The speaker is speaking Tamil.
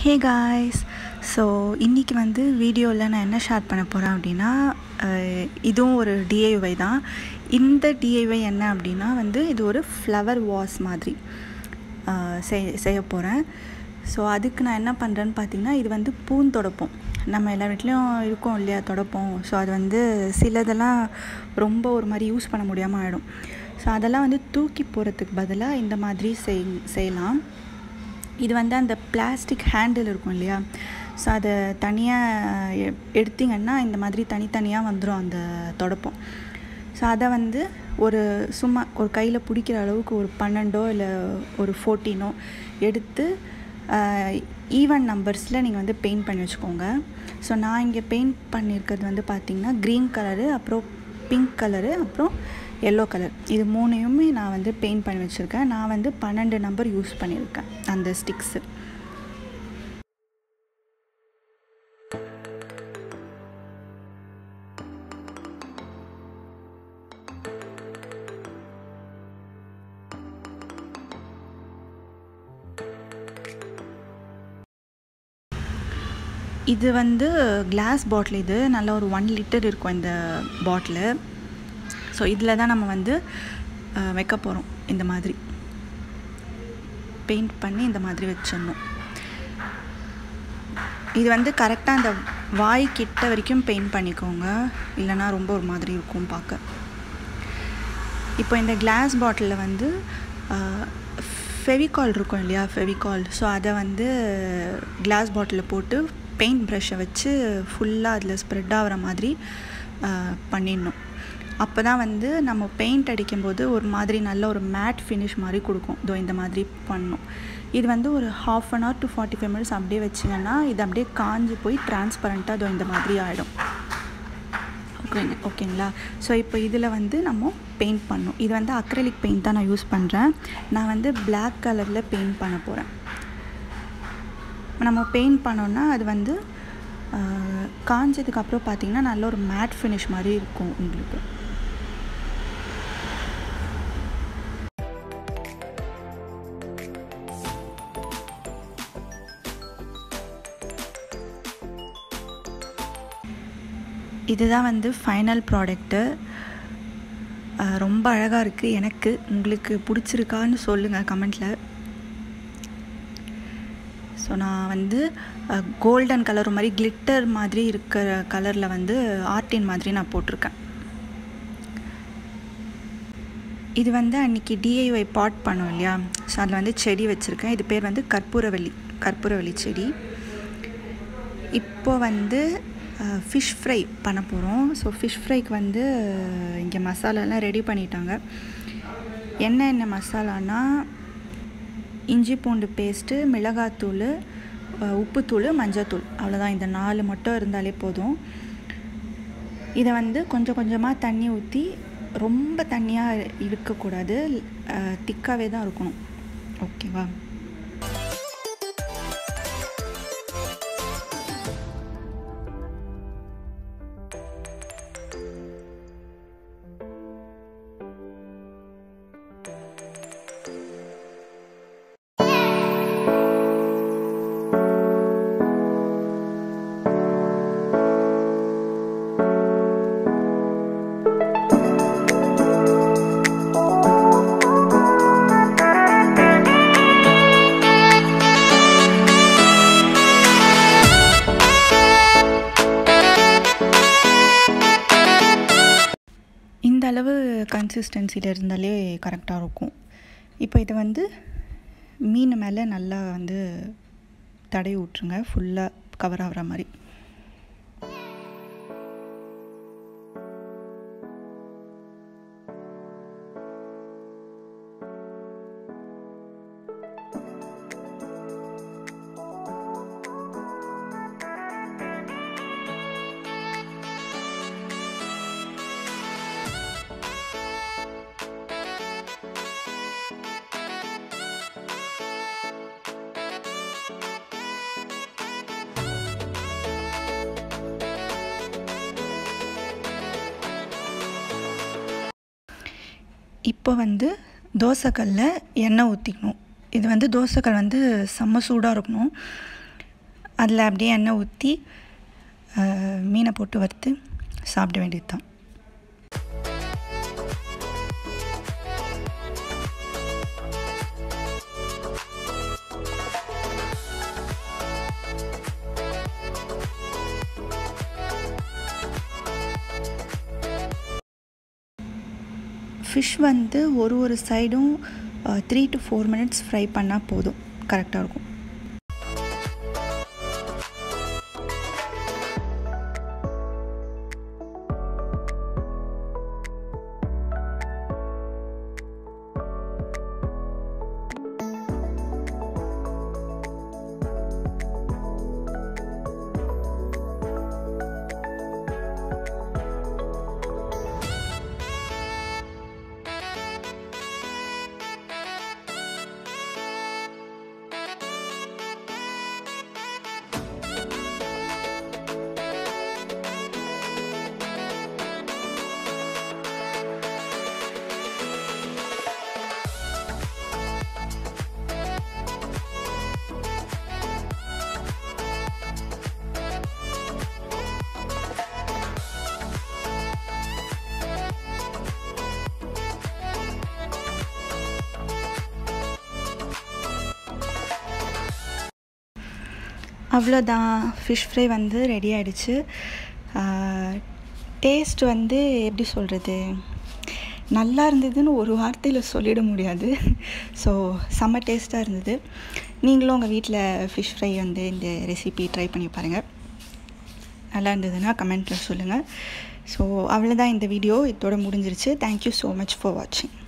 ஹே காய்ஸ் ஸோ இன்றைக்கி வந்து வீடியோவில் நான் என்ன ஷேர் பண்ண போகிறேன் அப்படின்னா அஹ், இதுவும் ஒரு டிஐஒய் தான் இந்த டிஐஒய் என்ன அப்படின்னா வந்து இது ஒரு ஃப்ளவர் வாஸ் மாதிரி அஹ், செய் செய்ய போகிறேன் ஸோ அதுக்கு நான் என்ன பண்ணுறேன்னு பார்த்தீங்கன்னா இது வந்து பூந்தொடப்பம் நம்ம எல்லா வீட்லேயும் இருக்கோம் இல்லையா தொடப்போம் ஸோ அது வந்து சிலதெல்லாம் ரொம்ப ஒரு மாதிரி யூஸ் பண்ண முடியாமல் ஆகிடும் ஸோ அதெல்லாம் வந்து தூக்கி போகிறதுக்கு பதிலாக இந்த மாதிரி செய் செய்யலாம் இது வந்து அந்த பிளாஸ்டிக் ஹேண்டில் இருக்கும் இல்லையா ஸோ அதை தனியாக எடுத்திங்கன்னா இந்த மாதிரி தனித்தனியாக வந்துடும் அந்த தொடப்பம் ஸோ அதை வந்து ஒரு சும்மா ஒரு கையில் பிடிக்கிற அளவுக்கு ஒரு பன்னெண்டோ இல்லை ஒரு ஃபோர்டீனோ எடுத்து ஈவன் நம்பர்ஸில் நீங்கள் வந்து பெயிண்ட் பண்ணி வச்சுக்கோங்க ஸோ நான் இங்கே பெயிண்ட் பண்ணியிருக்கிறது வந்து பார்த்திங்கன்னா க்ரீன் கலரு அப்புறம் பிங்க் கலரு அப்புறம் எல்லோ கலர் இது மூணையுமே நான் வந்து பெயிண்ட் பண்ணி வச்சுருக்கேன் நான் வந்து பன்னெண்டு நம்பர் யூஸ் பண்ணியிருக்கேன் அந்த ஸ்டிக்ஸு இது வந்து கிளாஸ் பாட்டில் இது நல்ல ஒரு ஒன் லிட்டர் இருக்கும் இந்த பாட்டிலு ஸோ இதில் தான் நம்ம வந்து அஹ், வைக்க போகிறோம் இந்த மாதிரி பெயிண்ட் பண்ணி இந்த மாதிரி வச்சிடணும் இது வந்து கரெக்டாக அந்த வாய் கிட்ட வரைக்கும் பெயிண்ட் பண்ணிக்கோங்க இல்லைன்னா ரொம்ப ஒரு மாதிரி இருக்கும் பார்க்க இப்போ இந்த கிளாஸ் பாட்டிலில் வந்து ஃபெவிகால் இருக்கும் இல்லையா ஃபெவிகால் ஸோ அதை வந்து கிளாஸ் பாட்டிலில் போட்டு பெயிண்ட் ப்ரஷ்ஷை வச்சு ஃபுல்லாக அதில் ஸ்ப்ரெட் ஆகிற மாதிரி அஹ், பண்ணிடணும் அப்போ தான் வந்து நம்ம பெயிண்ட் அடிக்கும்போது ஒரு மாதிரி நல்ல ஒரு மேட் ஃபினிஷ் மாதிரி கொடுக்கும் இதோ இந்த மாதிரி பண்ணணும் இது வந்து ஒரு half an hour to forty five minutes அப்படியே வச்சிங்கன்னா இது அப்படியே காஞ்சு போய் டிரான்ஸ்பரண்ட்டாக இதோ இந்த மாதிரி ஆகிடும் ஓகேங்க ஓகேங்களா ஸோ இப்போ இதில் வந்து நம்ம பெயிண்ட் பண்ணணும் இது வந்து அக்ரலிக் பெயிண்ட் தான் நான் யூஸ் பண்ணுறேன் நான் வந்து Black கலரில் பெயிண்ட் பண்ண போகிறேன் நம்ம பெயிண்ட் பண்ணோன்னா அது வந்து ஆஹ், காஞ்சதுக்கப்புறம் பார்த்தீங்கன்னா நல்ல ஒரு மேட் ஃபினிஷ் மாதிரி இருக்கும் உங்களுக்கு இதுதான் வந்து ஃபைனல் ப்ராடக்ட்டு ரொம்ப அழகாக இருக்குது எனக்கு உங்களுக்கு பிடிச்சிருக்கான்னு சொல்லுங்கள் கமெண்ட்டில் ஸோ நான் வந்து கோல்டன் கலர் மாதிரி கிளிட்டர் மாதிரி இருக்கிற கலரில் வந்து ஆர்டின் மாதிரி நான் போட்டிருக்கேன் இது வந்து அன்றைக்கி டிஐஒய் பாட் பண்ணோம் இல்லையா ஸோ அதில் வந்து செடி வச்சுருக்கேன் இது பேர் வந்து கற்பூரவள்ளி கற்பூரவள்ளி செடி இப்போ வந்து ஃபிஷ் ஃப்ரை பண்ண போகிறோம் ஸோ ஃபிஷ் ஃப்ரைக்கு வந்து இங்கே மசாலாலாம் ரெடி பண்ணிட்டாங்க என்ன என்ன மசாலானா இஞ்சி பூண்டு பேஸ்ட்டு மிளகாத்தூள் அஹ், உப்புத்தூள் மஞ்சத்தூள் அவ்வளோதான் இந்த நாலு மட்டும் இருந்தாலே போதும் இதை வந்து கொஞ்சம் கொஞ்சமாக தண்ணி ஊற்றி ரொம்ப தண்ணியாக இருக்கக்கூடாது திக்காகவே தான் இருக்கணும் ஓகேவா இந்த அளவு கன்சிஸ்டன்சியில் இருந்தாலே கரெக்டாக இருக்கும் இப்போ இதை வந்து மீன் மேலே நல்லா வந்து தடவி விட்ருங்க ஃபுல்லாக கவர் ஆகிற மாதிரி இப்போ வந்து தோசைக்கல்ல எண்ணெய் ஊற்றிக்கணும் இது வந்து தோசைக்கல் வந்து செம்ம சூடாக இருக்கணும் அதில் அப்படியே எண்ணெய் ஊற்றி மீனை போட்டு வறுத்து சாப்பிட வேண்டியது தான் ஃபிஷ் வந்து ஒரு ஒரு சைடும் three to four minutes fry பண்ணால் போதும் கரெக்டாக இருக்கும் அவ்வளோதான் ஃபிஷ் ஃப்ரை வந்து ரெடி ஆகிடுச்சு டேஸ்ட் வந்து எப்படி சொல்கிறது நல்லா இருந்ததுன்னு ஒரு வார்த்தையில் சொல்லிட முடியாது ஸோ செம்ம டேஸ்ட்டாக இருந்தது நீங்களும் உங்கள் வீட்டில் ஃபிஷ் ஃப்ரை வந்து இந்த ரெசிபி ட்ரை பண்ணி பாருங்கள் நல்லா இருந்ததுன்னா கமெண்ட்டில் சொல்லுங்கள் ஸோ அவ்வளோதான் இந்த வீடியோ இதோட முடிஞ்சிருச்சு தேங்க்யூ ஸோ மச் ஃபார் வாட்சிங்